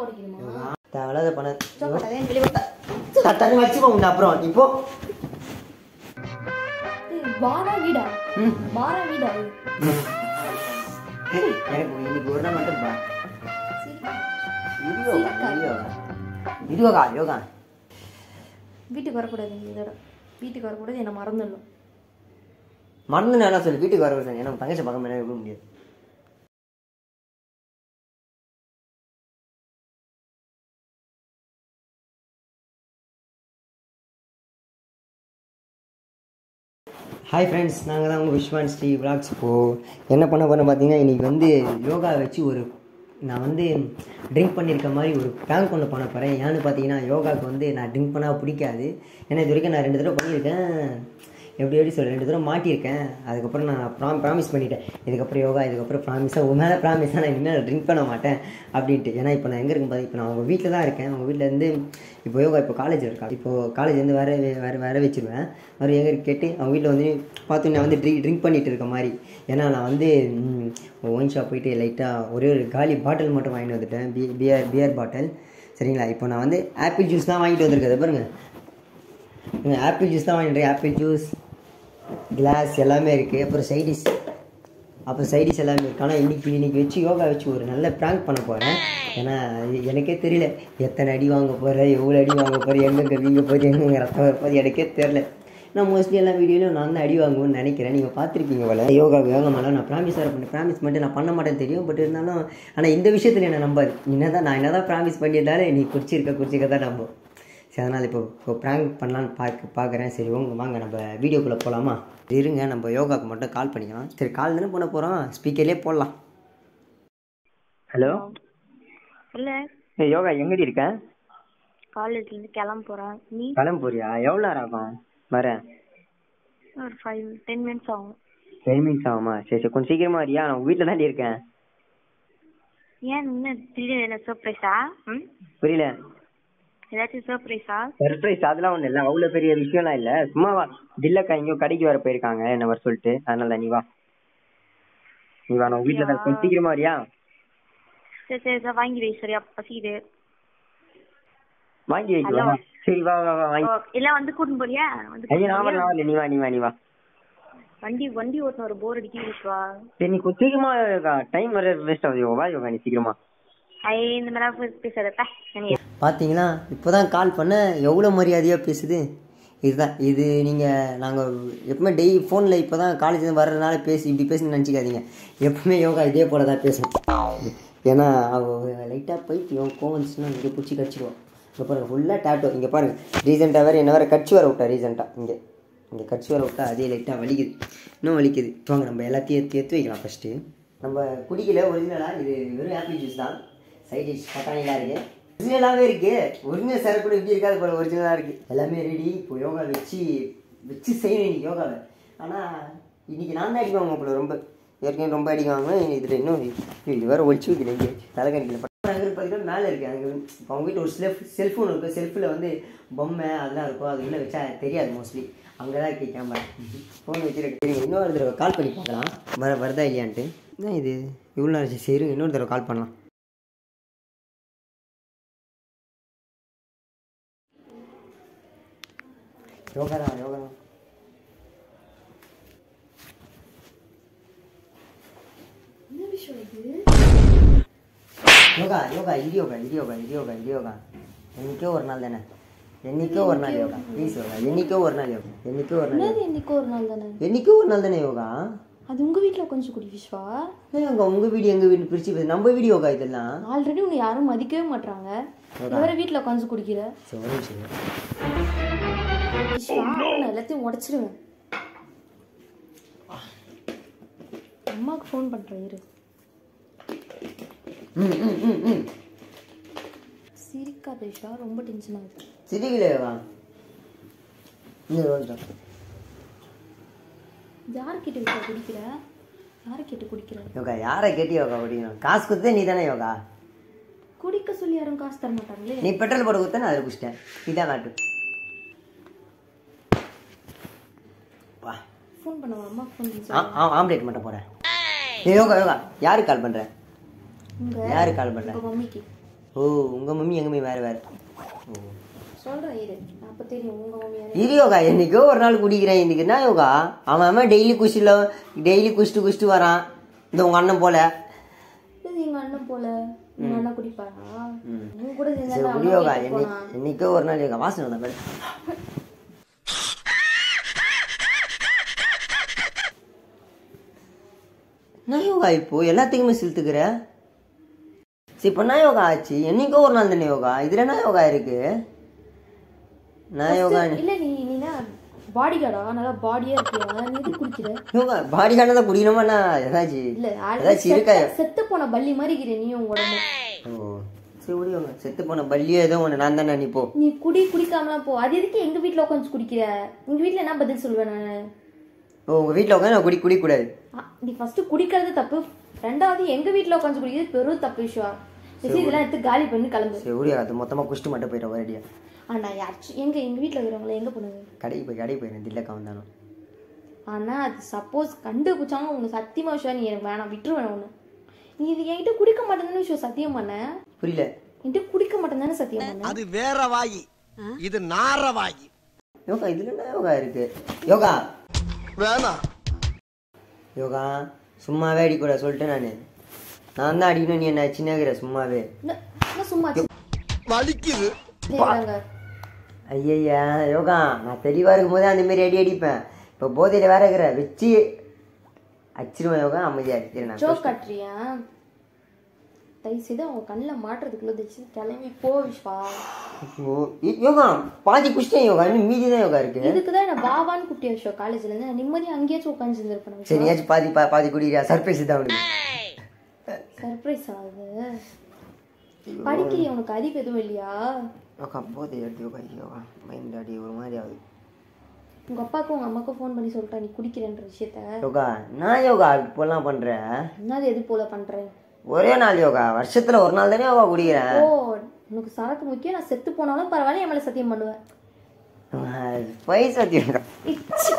உடைக்கணுமா தேவையில்லாத பண்ண அதே வெளியே வா. தண்ணி வச்சுப்போ உன்னை அப்புறம் இப்போ ஏய், வாரா வீடா ம். வாரா வீடா இது? எனக்கு இன்னைக்கு ஒரு நாள் மட்டும் பா சரி. யோகா யோகா யோகா யோகா வீட்டுக்கு வரக்கூடாது இந்த தடவை வீட்டுக்கு வரக்கூடாது என்ன மறந்துடணும் மறந்து நான் சொல்லு வீட்டுக்கு வர சொல்லு எனக்கு தங்கச்சி பக்கம் என்ன இருக்க முடியாது ஹாய் ஃப்ரெண்ட்ஸ் நாங்கள் தான் உங்கள் விஸ்வான் ஸ்ரீ விளாக்ஸ் இப்போது என்ன பண்ண போகிறோம் பார்த்தீங்கன்னா இன்றைக்கி வந்து யோகா வச்சு ஒரு நான் வந்து ட்ரிங்க் பண்ணியிருக்க மாதிரி ஒரு ப்ராங்க் ஒன்று பண்ண போகிறேன் ஏன்னு பார்த்தீங்கன்னா யோகாவுக்கு வந்து நான் ட்ரிங்க் பண்ணால் பிடிக்காது ஏன்னா இது வரைக்கும் நான் ரெண்டு தடவை பண்ணியிருக்கேன் எப்படி எப்படி சொல்ல ரெண்டு தடவை மாட்டியிருக்கேன் அதுக்கப்புறம் நான் ப்ராம் ப்ராமிஸ் பண்ணிட்டேன் இதுக்கப்புறம் யோகா இதுக்கப்புறம் ப்ராமிஸாக உன் மேலே ப்ராமிஸாக நான் இனிமேல் ட்ரிங்க் பண்ண மாட்டேன் அப்படின்ட்டு ஏன்னா இப்போ நான் எங்கே இருக்கும் பாரு இப்போ நான் அவங்க வீட்டில் தான் இருக்கேன் அவங்க வீட்டில் இருந்து இப்போ யோகா இப்போ காலேஜ் இருக்கா இப்போ காலேஜ் வந்து வர வர வர வச்சிருவேன் வர எங்கே இருக்கு கேட்டு அவங்க வீட்டில் வந்து பார்த்து நான் வந்து ட்ரிங்க் ட்ரிங்க் பண்ணிட்டு இருக்க மாதிரி ஏன்னா நான் வந்து ஒயின் ஷாப் போயிட்டு லைட்டாக ஒரே ஒரு காலி பாட்டில் மட்டும் வாங்கிட்டு வந்துட்டேன் பி பியர் பியர் பாட்டில் சரிங்களா இப்போ நான் வந்து ஆப்பிள் ஜூஸ் தான் வாங்கிட்டு வந்திருக்கேன் பாருங்கள் ஆப்பிள் ஜூஸ் தான் வாங்கிட்டு ஆப்பிள் ஜூஸ் கிளாஸ் எல்லாமே இருக்குது அப்புறம் சைடிஷ் அப்புறம் சைடிஷ் எல்லாமே இருக்குது ஆனால் இன்னைக்கு இன்னைக்கு வச்சு யோகா வச்சு ஒரு நல்ல ப்ராங்க் பண்ண போகிறேன் ஏன்னா எ- எனக்கே தெரியல எத்தனை அடி வாங்க போகிறேன் எவ்வளோ அடி வாங்க போகிறேன் எங்கெங்கே வீங்க போகுது எங்கெங்கே ரத்தம் வரப்போது எனக்கே தெரில நான் மோஸ்ட்லி எல்லா வீடியோலையும் நான் தான் அடி வாங்குவேன்னு நினைக்கிறேன் நீங்கள் பார்த்துருப்பீங்க போல யோகா யோகா மேலே நான் ப்ராமிஸ் வேறு பண்ணேன் ப்ராமிஸ் மட்டும் நான் பண்ண மாட்டேன்னு தெரியும் பட் இருந்தாலும் ஆனால் இந்த விஷயத்தில் என்ன நம்பாது என்ன தான் நான் என்ன தான் ப்ராமிஸ் பண்ணியிருந்தாலும் நீ குறிச்சிருக்க குறிச்சிக்க தான் நம்பும் சரி அதனால் இப்போ இப்போ ப்ராங்க் பண்ணலான்னு பார்க்க பார்க்குறேன் சரி உங்க வாங்க நம்ம வீடியோக்குள்ளே போகலாமா இருங்க நம்ம யோகாவுக்கு மட்டும் கால் பண்ணிக்கலாம் சரி கால் தானே பண்ண போகிறோம் ஸ்பீக்கர்லேயே போடலாம் ஹலோ இல்ல யோகா எங்கடி இருக்க காலேஜ்ல இருந்து கிளம்ப போறேன் நீ கிளம்ப போறியா எவ்வளோ நேரம் ஆகும் வரேன் ஒரு ஃபைவ் டென் மினிட்ஸ் ஆகும் டென் மினிட்ஸ் ஆகுமா சரி சரி கொஞ்சம் சீக்கிரமா வரியா நான் வீட்டில் தான் இருக்கேன் ஏன் என்ன திடீர்னு என்ன சர்ப்ரைஸா ம் புரியல ஏதாச்சும் சர்ப்ரைஸா சர்ப்ரைஸ் அதெல்லாம் ஒன்றும் இல்லை அவ்வளோ பெரிய விஷயம்லாம் இல்லை சும்மா வா தில்லக்கா எங்கேயோ கடைக்கு வர போயிருக்காங்க என்ன வர சொல்லிட்டு அதனால தான் நீ வா நீ வா நான் வீட்டில் தான் கொஞ்சம் சீக்கிரமா வரியா சரி சரி சரி வாங்கி வை சரியா பசிக்குது வாங்கி வைக்கலாம் சரி வா வா வா வாங்கி ஓ, இல்ல வந்து கூட்டின்னு போறியா வந்து ஐயா கூட்டின்னு நான் வரல போறியா? நான் வரல நீ வா நீ வா நீ வா வண்டி வண்டி ஓட்டணும் ஒரு போர் அடிக்கி விஷ்வா சரி நீ கொஞ்சம் சீக்கிரமா டைம் வர வேஸ்ட் ஆகுது யோகா யோகா நீ சீக்கிரமா ஐ இந்த மாதிரி பேசாதப்பா பார்த்தீங்களா இப்போதான் கால் பண்ண எவ்வளோ மரியாதையாக பேசுது இதுதான் இது நீங்கள் நாங்கள் எப்பவுமே டெய்லி ஃபோனில் இப்போ தான் காலேஜ் வர்றதுனால பேசி இப்படி பேசுன்னு நினச்சிக்காதீங்க எப்பவுமே யோகா இதே போல தான் பேசும் ஏன்னா அவள் லைட்டாக போயிட்டு இவன் கோவம் வந்துச்சுன்னா இங்கே பிடிச்சி கடிச்சிடுவான் இங்கே பாருங்கள் ஃபுல்லாக டேட்டோ இங்கே பாருங்கள் ரீசெண்டாக வேறு என்ன வேறு கட்சி வர விட்டா ரீசெண்டாக இங்கே இங்கே கட்சி வர விட்டா அதே லைட்டாக வலிக்குது இன்னும் வலிக்குது வாங்க நம்ம எல்லாத்தையும் எடுத்து எடுத்து வைக்கலாம் ஃபஸ்ட்டு நம்ம குடிக்கல ஒரிஜினலாக இது வெறும் ஆப்பிள் ஜூஸ் தான் சைட் டிஷ் பட்டாணிலாம் இருக்குது ஒரிஜினலாகவே இருக்குது ஒரிஜினல் சரக்கு கூட இப்படி இருக்காது போல ஒரிஜினலாக இருக்குது எல்லாமே ரெடி இப்போ யோகா வச்சு வச்சு செய்யணும் இன்னைக்கு யோகாவை ஆனால் இன்னைக்கு நான் தான் அடிக்குவாங்க போல ரொம்ப ஏற்கனவே ரொம்ப அடிக்குவாங்க இதில் இன்னும் இது வேறு ஒழிச்சு வைக்கல இங்கே தலைக்கணிக்கல அங்கே பார்த்தீங்கன்னா மேலே இருக்குது அங்கே இப்போ அவங்க வீட்டில் ஒரு செல்ஃப் செல்ஃபோன் இருக்குது செல்ஃபில் வந்து பொம்மை அதெல்லாம் இருக்கும் அது உள்ள வச்சா தெரியாது மோஸ்ட்லி அங்கே தான் இருக்குது கேமரா ஃபோன் வச்சுருக்கு சரிங்க இன்னொரு தடவை கால் பண்ணி பார்க்கலாம் வர வருதா இல்லையான்ட்டு என்ன இது இவ்வளோ நேரம் சரி இருங்க, இன்னொரு தடவை கால் பண்ணலாம் யோகா தான் யோகா தான் என்ன விஷயம் இது யோகா யோகா இது யோகா இது யோகா இது யோகா இது யோகா என்னைக்கோ ஒரு நாள் தானே என்னைக்கோ ஒரு நாள் யோகா ப்ளீஸ் யோகா என்னைக்கோ ஒரு நாள் யோகா என்னைக்கோ ஒரு நாள் என்னது இன்னைக்கு ஒரு நாள் தானே என்னைக்கோ ஒரு நாள் தானே யோகா அது உங்க வீட்ல கொஞ்சம் குடி விஷ்வா ஏன் அங்கே உங்கள் வீடு எங்கள் வீடு பிரித்து பேசு நம்ம வீடு யோகா இதெல்லாம் ஆல்ரெடி உன்னை யாரும் மதிக்கவே மாட்றாங்க வேற வீட்ல உட்காந்து குடிக்கிற சரி ஒரு நிமிஷம் இரு. விஷ்வா நான் எல்லாத்தையும் உடைச்சிருவேன் அம்மாவுக்கு ஃபோன் பண்றேன் இரு ம் ம் ம் ம் சிரிக்காத விஷ்வா ரொம்ப டென்ஷன் ஆகுது சிரிக்கல யோகா இந்த ரோஜா யார் கிட்ட விஷ்வா குடிக்கிற யாரை கேட்டு குடிக்கிற யோகா யாரை கேட்டு யோகா குடிக்கணும் காசு கொடுத்தே நீ தானே யோகா குடிக்க சொல்லி யாரும் காசு தர மாட்டாங்களே நீ பெட்ரோல் போட்டு கொடுத்தா நான் அதில் குடிச்சிட்டேன் இதான் நாட்டு வா ஃபோன் பண்ண அம்மா ஃபோன் பண்ணி ஆ ஆ ஆம்லேட் மட்டும் போகிறேன் யோகா யோகா யாருக்கு கால் பண்ணுற உங்க யாருக்கு கால் பண்ணுற உங்க மம்மிக்கு ஓ உங்கள் மம்மி எங்கள் மம்மி வேறு வேறு ஓ சொல்கிறேன் இரு அப்போ தெரியும் உங்கள் மாமியார் இது யோகா என்னைக்கோ ஒரு நாள் குடிக்கிறேன் இன்னைக்கு என்ன யோகா அவன் அவன் டெய்லி குடிச்சில டெய்லி குடிச்சிட்டு குடிச்சிட்டு வரான் இந்த உங்கள் அண்ணன் போல இது எங்கள் அண்ணன் போல எங்கள் அண்ணன் குடிப்பாரா உங்க கூட சரி சேர்ந்து குடி யோகா என்னை என்னைக்கோ ஒரு நாள் யோகா வாசனை வந்தா பாரு என்ன யோகா இப்போ எல்லாத்துக்குமே செலுத்துக்கிற சரி இப்போ என்ன யோகா ஆச்சு என்னைக்கோ ஒரு நாள் தானே யோகா இதுல என்ன யோகா இருக்கு நான் யோகா இல்லை நீ நீனா பாடி கார்டா நல்லா பாடியாக இருக்கியா நீ இது குடிக்கிற யோகா பாடி கார்டு குடிக்கணுமா நான் ஏதாச்சும் இல்லை ஏதாச்சும் இருக்கா செத்து போன பள்ளி மாதிரி இருக்கிற நீ உங்க உடம்பு ஓ சரி விடு யோகா செத்து போன பள்ளியோ ஏதோ ஒன்று நான் தானே நீ போ நீ குடி குடிக்காமலாம் போ அது எதுக்கு எங்க வீட்ல உட்காந்து குடிக்கிற எங்க வீட்ல என்ன பதில் சொல்லுவேன் நான் ஓ உங்கள் வீட்டில் உட்காந்து நான் குடி குடிக்கூடாது நீ ஃபர்ஸ்ட் குடிக்கிறது தப்பு ரெண்டாவது எங்க வீட்ல உட்காந்து குடிக்கிறது பெரும் தப்பு விஷயம் சரி இதெல்லாம் எடுத்து காலி பண்ணி கிளம்பு சரி விடு அது மொத்தமாக குடிச்சிட்டு மட்டும் போயிட்டோம் ஒரேடியா ஆனா யாராச்சும் எங்க எங்க வீட்ல இருக்கிறவங்கள எங்க பண்ணுங்க கடைக்கு போய் கடைக்கு போயிருந்தேன் தில்லக்கா வந்தானோ ஆனா அது சப்போஸ் கண்டுபிடிச்சாங்க உனக்கு சத்தியமா விஷயம் நீ எனக்கு வேணாம் விட்டுருவேன் ஒண்ணு நீ இது என்கிட்ட குடிக்க மாட்டேன்னு விஷயம் சத்தியம் பண்ண புரியல என்கிட்ட குடிக்க மாட்டேன்னு சத்தியம் பண்ண அது வேற வாயி இது நார வாயி யோகா இதுல என்ன யோகா இருக்கு யோகா வேணாம் யோகா சும்மாவே அடிக்கூட சொல்லிட்டேன் நான் நான் தான் அடிக்கணும் நீ என்ன சின்னகிற சும்மாவே என்ன- என்ன சும்மா வலிக்குது கேக்குறாங்க ஐயய்யா யோகா நான் தெளிவாக இருக்கும்போது அந்த மாதிரி அடி அடிப்பேன் இப்போ போதையில் வேற இருக்கிற வச்சு அச்சிருவேன் யோகா அமைதியா இரு நான் ஜோக் காட்டுறியா தயவு செய்து அவங்க கண்ணில் மாட்டுறதுக்குள்ள தயவு கிளம்பி போ விஷ்வா ஓ, இ- யோகா பாதி குஷ்டேன் யோகா இன்னும் மீதி தான் யோகா இருக்கு இதுக்கு தான் நான் வாவான்னு கூப்பிட்டு விஷயம் காலேஜ்ல இருந்து நான் நிம்மதியா அங்கேயாச்சும் உட்காந்து இருந்திருப்பேன் சரி நீயாச்சும் பாதி பா பாதி குடிக்கிறியா சர்ப்ரைஸ் தான் உனக்கு சர்ப்ரைஸ் ஆகுது படிக்கிறியா உனக்கு அறிவு எதுவும் இல்லையா யோகா போதை எடுத்து யோகா யோகா மைண்ட் அடி ஒரு மாதிரி ஆகுது உங்க அப்பாவுக்கும் உங்க அம்மாக்கும் ஃபோன் பண்ணி சொல்லிட்டா நீ குடிக்கிறேன்ற விஷயத்த யோகா நான் யோகா இப்போல்லாம் பண்றேன் என்னது எது போல பண்றேன் ஒரே நாள் யோகா வருஷத்துல ஒரு நாள் தானே யோகா குடிக்கிறேன் ஓ உனக்கு சரக்கு முக்கியம் நான் செத்து போனாலும் பரவாயில்ல என் மேல சத்தியம் பண்ணுவேன் பைசா சத்தியம் இச்சு.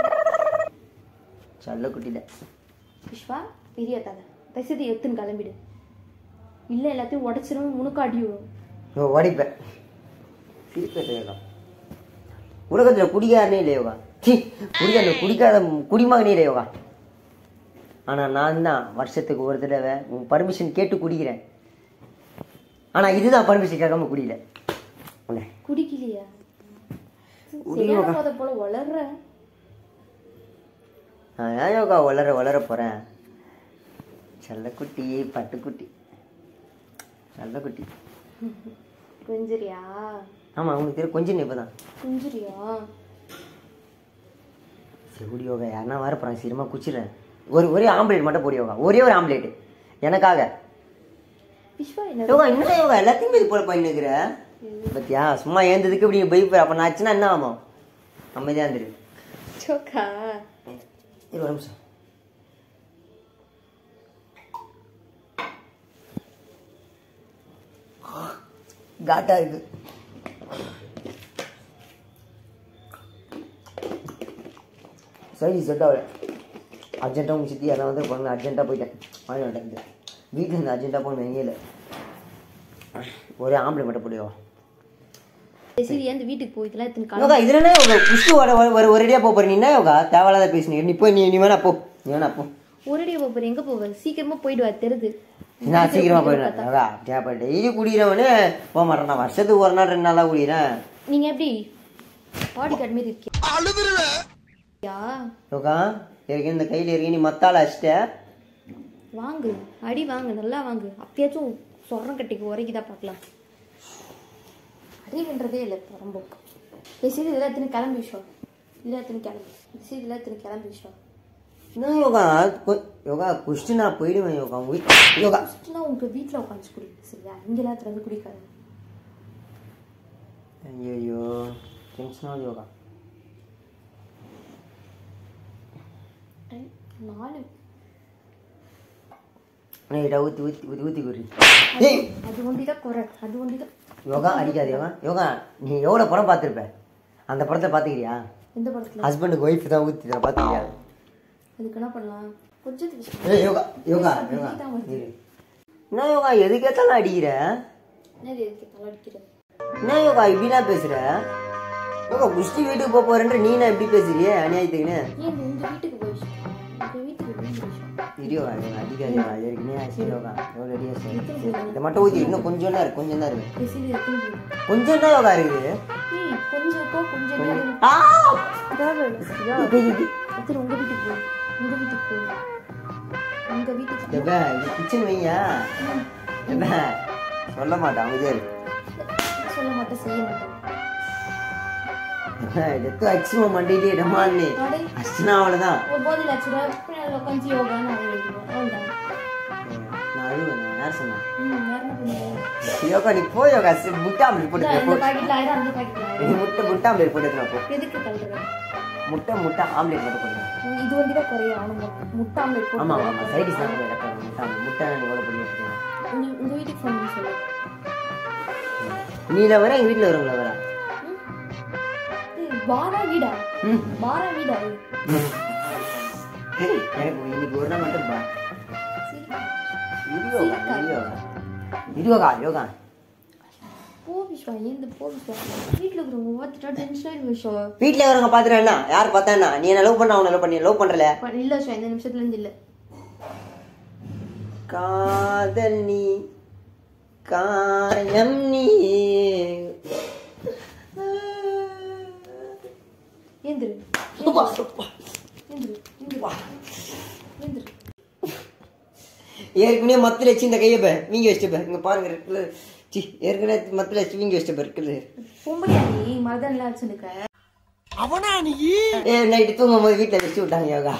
சொல்ல குட்டில விஷ்வா பெரிய தலை தயவுசெய்து எடுத்துன்னு கிளம்பிடு இல்லை எல்லாத்தையும் உடச்சிரும் உனக்கு அடி விழும் ஓ உடைப்பேன் சிரிப்பேன் யோகா உலகத்துல குடிக்காரனே இல்லை யோகா சி குடிக்காத குடிக்காத குடிமகனே இல்லை யோகா ஆனா நான் தான் வருஷத்துக்கு ஒரு தடவை உன் பர்மிஷன் கேட்டு குடிக்கிறேன் ஆனா இதுதான் பர்மிஷன் கேட்காம குடிக்கல உன்னை. குடிக்கலையா சரியான போதை போல வளர்ற நான் ஏன் யோகா வளர வளர போறேன் செல்லக்குட்டி பட்டுக்குட்டி செல்லக்குட்டி கொஞ்சரியா ஆமா உனக்கு தெரியும் கொஞ்சம் இப்பதான் குஞ்சுரியா செகுடி யோகா யாருன்னா வர போறாங்க சீக்கிரமா குச்சிடுறேன் ஒரு ஒரே ஆம்லேட் மட்டும் போடு யோகா ஒரே ஒரு ஆம்லேட் எனக்காக விஸ்வா என்ன யோகா என்ன யோகா எல்லாத்தையுமே இது போல பண்ணிக்கிற பத்தியா சும்மா ஏந்ததுக்கு இப்படி பயப்படுற அப்ப நான் ஆச்சுன்னா என்ன ஆகும் அமைதியா இருந்துரு சோக்கா இரு ஒரு நிமிஷம் காட்டா இருக்கு சரி செட் ஆகல அர்ஜென்ட்டாக உங்க சித்தி யாரும் வந்து போனாங்க அர்ஜென்ட்டாக போயிட்டேன் வாங்கி வந்துட்டேன் வீட்டில் இருந்து அர்ஜென்ட்டாக போகணும் எங்கே இல்லை ஒரே ஆம்பளை மட்டும் போடுவா சரி ஏன் வீட்டுக்கு போய் இதெல்லாம் எத்தனை காலம் யோகா இதுல என்ன யோகா குஷ்டு வர ஒரு ஒரேடியா போக போற நீ என்ன யோகா தேவையில்லாத பேசுனீங்க நீ போய் நீ நீ வேணா போ நீ வேணா போ ஒரேடியா போற எங்க போவ சீக்கிரமா போயிடுவா தெரியுது நான் சீக்கிரமா போயிடுவேன் யோகா தேப்பா டெய்லி குடிக்கிறவனே போக மாட்டேன் நான் வருஷத்துக்கு ஒரு நாள் ரெண்டு நாளா குடிக்கிறேன் நீங்க எப்படி பாடி கார்டு மாரி இருக்கியா அழுதுருவேன் யோகா இருக்கு இந்த கையில இருக்கு நீ மத்தால அடிச்சிட்ட வாங்கு அடி வாங்கு நல்லா வாங்கு அப்பயாச்சும் சொரம் கட்டிக்கு உரைக்குதா பார்க்கலாம் அறிவுன்றதே இல்லை ரொம்ப சரி இதெல்லாம் எத்தனை கிளம்பி விஷயம் இல்லை எத்தனை கிளம்பி சரி இதெல்லாம் எத்தனை கிளம்பி விஷயம் என்ன யோகா கொ- யோகா குஷ்டு நான் போயிடுவேன் யோகா உங்க வீட்டு யோகா ஃபஸ்ட்டுனா உங்க வீட்டில் உட்காந்து குடி சரியா இங்கெல்லாம் திறந்து குடிக்காது ஐயோ டென்ஷனாக யோகா நாலு நைட்டா ஊற்றி ஊற்றி ஊற்றி ஊற்றி குடி ஏய் அது ஒண்டி தான் குறை அது ஒண்டி தான் யோகா அடிக்காது யோகா யோகா நீ எவ்வளோ படம் பார்த்துருப்ப அந்த படத்தை பார்த்துக்கிறியா எந்த படத்தில் ஹஸ்பண்டுக்கு ஒய்ஃப் தான் ஊற்றி தர பார்த்துக்கிறியா அதுக்கு என்ன பண்ணலாம் கொஞ்சம் ஏய் யோகா யோகா யோகா தான் வருது. இரு. என்ன யோகா எதுக்கேத்தாலும் அடிக்கிற என்னது எதுக்கு தலை அடிக்கிறது என்ன யோகா இப்படிலாம் பேசுற யோகா குஷ்டி வீட்டுக்கு போக போறேன்ற நீ என்ன இப்படி பேசுறியே அநியாயத்துக்குன்னு ஏன் இது உங்க வீட்டுக்கு போயிடுச்சு உங்க வீட்டுக்கு போய் விஷயம் இடியோகா அடிக்காது யோகா ஏற்கனவே ஆச்சு யோகா எவ்வளோ அடியா சரி இதை மட்டும் ஊற்றி இன்னும் கொஞ்சம் தான் இருக்கு கொஞ்சம் தான் இருக்கு பேசி எத்தனை போயிடும் கொஞ்சம் தான் யோகா இருக்குது ஏய் கொஞ்சம் இருக்கோ கொஞ்சம் நேரம் ஆ! அத்தனை உங்க வீட்டுக்கு போய் உங்க வீட்டுக்கு போய் உங்க வீட்டுக்கு எப்ப இது கிச்சன் வையா எப்ப சொல்ல மாட்டான் அமைதியா இருக்கு சொல்ல மாட்டேன் செய்ய மாட்டேன் எத்தோ அச்சுமா மண்டிட்டே டமான்னு அடே அச்சுனா அவ்வளோதான் ஒரு போதை லட்ச ரூபா பின்னாடி உட்காந்து யோகான்னு அவன் எழுதுவேன் அவ்வளோதான் நான் அழுவேன் நான் யார் சொன்னேன் ம் வேற என்ன பண்ணுவேன் யோகா நீ போ யோகா சி- முட்டை ஆம்லேட் போட்டு இந்த போ பாக்கெட்ல ஆயிரம் அந்த பாக்கெட்ல நீ ஆயிரம் முட்டை முட்டை ஆம்லேட் போட்டு எடுத்துனா போ எதுக்கு தள்ளுறேன் முட்டை முட்டை ஆம்லேட் போட்டு போடுறேன் இது வண்டி தான் குறைய அவனுக்கு முட்டை ஆம்லேட் ஆமா போட்டு ஆமா சைடிஸ் தான் இறக்காது முட்டை ஆம்லேட் முட்டை நான் எவ்வளோ பண்ணி எடுத்துக்கேன் உங்க உங்க வீட்டுக்கு ஃபோன் பண்ணி சொல்லு நீல வர எங்கள் வீட்டில் வரவங்கள வர ஏய், பாரா வீடா ம் பாரா வீடா இது? எனக்கு இன்னைக்கு ஒரு நாள் மட்டும் பா சரி யோகா யோகா யோகா யோகா போ விஸ்வா ஏந்து போ விஸ்வா வீட்டில் இருக்கிறவங்க பார்த்துட்டா டென்ஷன் ஆயிடும் விஸ்வா வீட்டில் வரவங்க பார்த்துட்டு என்ன யார் பார்த்தா என்ன நீ என்ன லவ் பண்ண அவனை லவ் பண்ணி லவ் பண்ணுறல ப- இல்ல விஸ்வா இந்த நிமிஷத்துல இருந்து இல்ல காதல் நீ காயம் நீ ஏந்திரு ஏந்திரு ஏந்திரு ஏந்திரு ஏற்கனவே மத்தில் வச்சு இந்த கையை பே வீங்கி வச்சுட்டு பே இங்கே பாருங்க இருக்குல்ல சி ஏற்கனவே மத்தில் வச்சு வீங்கி வச்சுட்டு பே இருக்குது பொம்பளையா நீ மருதான் எல்லாம் வச்சுருக்க அவனா நீ ஏ நைட்டு தூங்கும் போது வீட்டில் வச்சு விட்டாங்க யோகா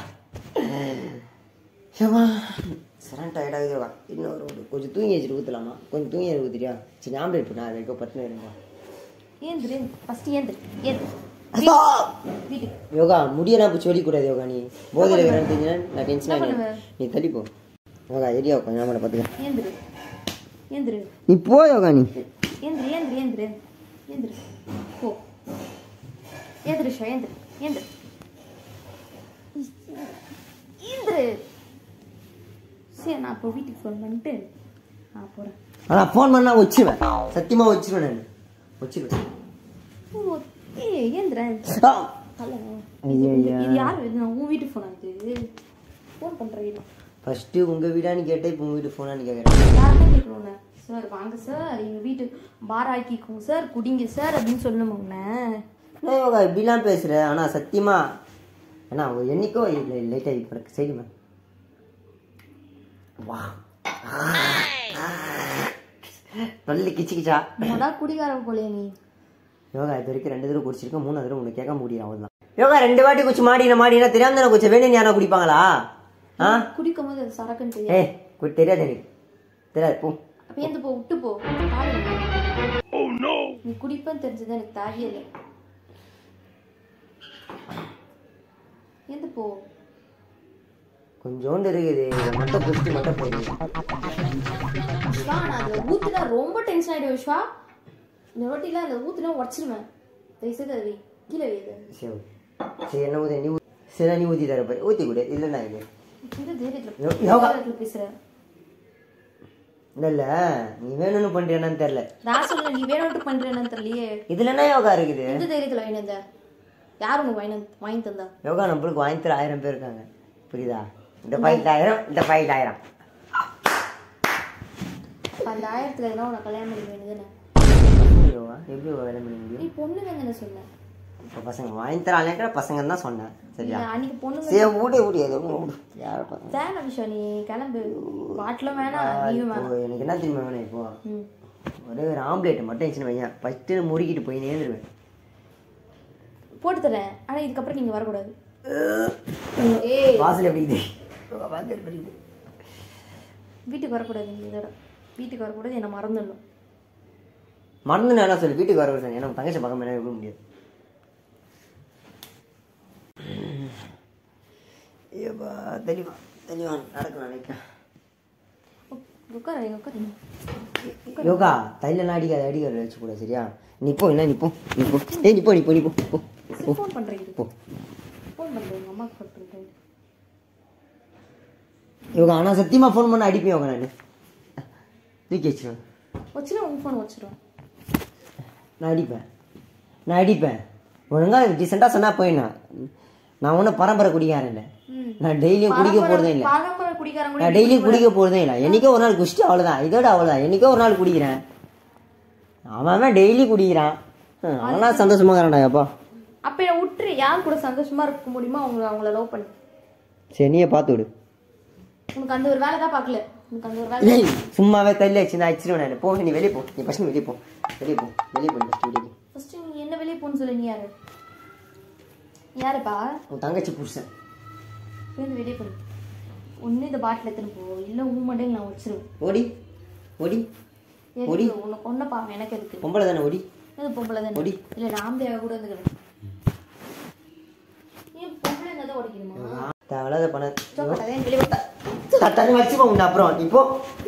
யோகா சரண் டயர்டாகுது யோகா இன்னொரு ஒரு கொஞ்சம் தூங்கி வச்சுட்டு ஊற்றலாமா கொஞ்சம் தூங்கி ஊற்றிட்டியா சரி ஆம்லேட் போட்டா அது வைக்க பத்து நேரம் ஏந்திரு ஃபர்ஸ்ட் ஏந்திரு ஏந்திரு வீட்டுக்கு யோகா முடியெல்லாம் பிடிச்சி வலிக்கூடாது யோகா நீ போதையில் இருக்கிறேன்னு தெரிஞ்சுனா நான் டென்ஷன் என்ன ஆகினேன் பண்ணுவ? நீ தள்ளிப்போ யோகா எரியா கொஞ்சம் ஞாபகம் பார்த்துக்க ஏந்திரு ஏந்திரு நீ போ யோகா நீ ஏந்திரு ஏந்திரு ஏந்திரு ஏந்திரு போ ஏந்திரு விஸ்வா ஏந்திரு ஏந்திரு ஏந்திரு சரி நான் இப்போ வீட்டுக்கு ஃபோன் பண்ணிட்டு நான் போகிறேன் ஆனால் ஃபோன் பண்ணால் வச்சிருவேன் சத்தியமாக வச்சிருவேன் நான் வச்சிருவேன் ஓ ஏய் ஏந்திரேன் ஆ! அல்ல ஐயா, ஐயா. இது யார் இது நான் உன் வீட்டு ஃபோன் இது ஃபோன் பண்ணுறேன் ஃபஸ்ட்டு உங்கள் வீடான்னு கேட்டேன் இப்போ உங்கள் வீட்டு ஃபோனான்னு கேட்குறேன் யார்தான் கேட்கணும்னு சார் வாங்க சார் எங்கள் வீட்டு பார் ஆக்கிக்கோங்க சார் குடிங்க சார் அப்படின்னு சொல்லணும் உன்னை என்ன யோகா இப்படிலாம் பேசுகிற ஆனால் சத்தியமா ஏன்னா அவ என்னைக்கோ இல்லை லைட்டாக இப்போ சரிம்மா வா நல்ல கிச்சு கிச்சா மொடா குடிகாரன் போலே நீ யோகா இது வரைக்கும் ரெண்டு தடவை குடிச்சிருக்கேன் மூணு தடவை உனக்கு கேட்க முடியும் அவ்வளோதான் யோகா ரெண்டு வாட்டி குச்சி மாடின மாடினா தெரியாம தானே குச்ச வேணும் யாரா குடிப்பாங்களா ஆ குடிக்கும் போது அது சரக்குன்னு தெரியாது ஏய் குடி தெரியாது எனக்கு தெரியாது போ அப்ப ஏந்து போ விட்டு போ தாவி நீ குடிப்பேன்னு தெரிஞ்சது எனக்கு தேவையில்லை ஏந்து போ கொஞ்சோண்டு இருக்குது இதை மட்டும் குடிச்சிட்டு மட்டும் போயிடுங்க விஸ்வா நான் அதில் ஊத்துனா ரொம்ப டென்ஷன் ஆயிடுவேன் விஸ்வா இந்த ரொட்டிலாம் அதில் ஊத்துனா உடச்சிருவேன் தயவுசெய்து அதை வை. கீழே வை இதை. சரி சரி என்ன ஊற்றி நீ ஊ- சரி நீ ஊற்றி தர பாரு ஊற்றி கொடு இல்லைண்ணா இது இந்த தைரியத்தில் யோ- யோகா. தைரியத்தில் பேசுகிறேன் இல்லை இல்லை நீ வேணும்னு பண்ணுறியானு தெரில நான் சொல்ல நீ வேணும்ட்டு பண்றேன்னு தெரியலையே இதில் என்ன யோகா இருக்குது எந்த தைரியத்தில் வாங்கி வந்த யார் உனக்கு வாங்கி வந்து- வாங்கி தந்தா யோகா நம்மளுக்கு வாங்கி தர ஆயிரம் பேர் இருக்காங்க புரியுதா இந்த ஃபைட் ஆயிரம் இந்த ஃபைட் ஆயிரம் அப்ப அந்த ஆயிரத்துல எதனா உனக்கு கல்யாணம் பண்ணி வேண்டியதுன்னு யோகா எப்படி யோகா வேலை பண்ண முடியும் நீ பொண்ணுங்க தானே சொன்ன இப்போ பசங்க வாங்கி தராங்க பசங்க தான் சொன்னேன் சரியா நீ அன்னைக்கு பொண்ணுங்க சரி விடு விடு ஏதோ விடு யாரை பார்த்து வேணாம் விஷயம் நீ கிளம்பு பாட்டிலும் வேணாம் நீயும் வேணாம் இப்போ எனக்கு என்ன தெரியுமா வேணும் இப்போ ம் ஒரே ஒரு ஆம்லேட் மட்டும் இருந்துச்சுன்னு வையன் ஃபஸ்ட்டு முறுக்கிட்டு போய் நேர்ந்துருவேன் போட்டு தரேன் ஆனா இதுக்கப்புறம் நீங்க வரக்கூடாது ஏய் வாசல் எப்படி இது வாசல் எப்படி இது வீட்டுக்கு வரக்கூடாது நீ இதோட வீட்டுக்கு வரக்கூடாது என்னை மறந்துடணும் மறந்து நான் என்ன சொல்லு வீட்டுக்கு வர வருஷம் எனக்கு தங்கச்சி பக்கம் என்ன இருக்க முடியாது ஐயோப்பா தெளிவா தெளிவா நடக்கும் நினைக்கிறேன் உட்கார எங்க உட்கார யோகா தைலெல்லாம் அடிக்காத அடிக்கிற வச்சு கூட சரியா நீ போ என்ன நீ போ நீ போ ஏய் நீ போ நீ போ நீ போ போ போ ஃபோன் பண்றேன் போ ஃபோன் பண்றேன் எங்க அம்மாக்கு ஃபோன் பண்றேன் யோகா ஆனால் சத்தியமாக ஃபோன் பண்ண அடிப்பேன் யோகா நான் தூக்கி வச்சிருவேன் வச்சிருவேன் உன் ஃபோன் வச்சிருவேன் நான் அடிப்பேன் நான் அடிப்பேன் ஒழுங்காக டீசெண்டாக சொன்னால் போயினா நான் ஒன்றும் பரம்பரை குடிக்காரன் இல்லை ம். நான் டெய்லியும் குடிக்க போகிறதே இல்லை பாரம்பரிய குடிக்காரங்க கூட நான் டெய்லியும் குடிக்க போகிறதே இல்லை என்னைக்கோ ஒரு நாள் குடிச்சிட்டு அவ்வளோதான் இதோட அவ்வளோதான் என்னைக்கோ ஒரு நாள் குடிக்கிறேன் அவன் அவன் டெய்லி குடிக்கிறான் ஹம், அவன்லாம் சந்தோஷமா இருக்கிறான்டா அப்பா அப்ப என்ன விட்டுரு யார் கூட சந்தோஷமா இருக்க முடியுமோ அவங்க அவங்கள லவ் பண்ணு சரி நீயே பார்த்து விடு உனக்கு அந்த ஒரு வேலை தான் பார்க்கல உனக்கு அந்த ஒரு வேலை ஏய், சும்மாவே தள்ளி வச்சு நான் அடிச்சிருவேன் நான் போ நீ வெளியே போ நீ ஃபஸ்ட் வெளியே போ வெளியே போ வெளியே போ ஃபஸ்ட் வெளியே போ ஃபர்ஸ்ட் நீ என்ன வெளியே போன்னு சொல்லு நீ யாரு நீ யாருப்பா உன் தங்கச்சி புருஷன் இருந்து வெளியே போடு ஒண்ணு இந்த பாட்டில் எடுத்துன்னு போ இல்ல உன் மண்டையில் நான் வச்சிருவேன் ஓடி ஓடி ஒடி. எதுக்கு உனக்கு ஒன்னப்பா எனக்கு எதுக்கு பொம்பளை தானே ஓடி இது பொம்பளை தானே ஒடி. இல்ல ராம்தேவா கூட இருந்துக்கிறேன் நீ பொம்பளை இருந்தா உடைக்கணுமா தேவையில்லாத பண்ண வெளியே போட்டா தட்டன்னு வச்சுப்போ உண்டு அப்புறம் இப்போ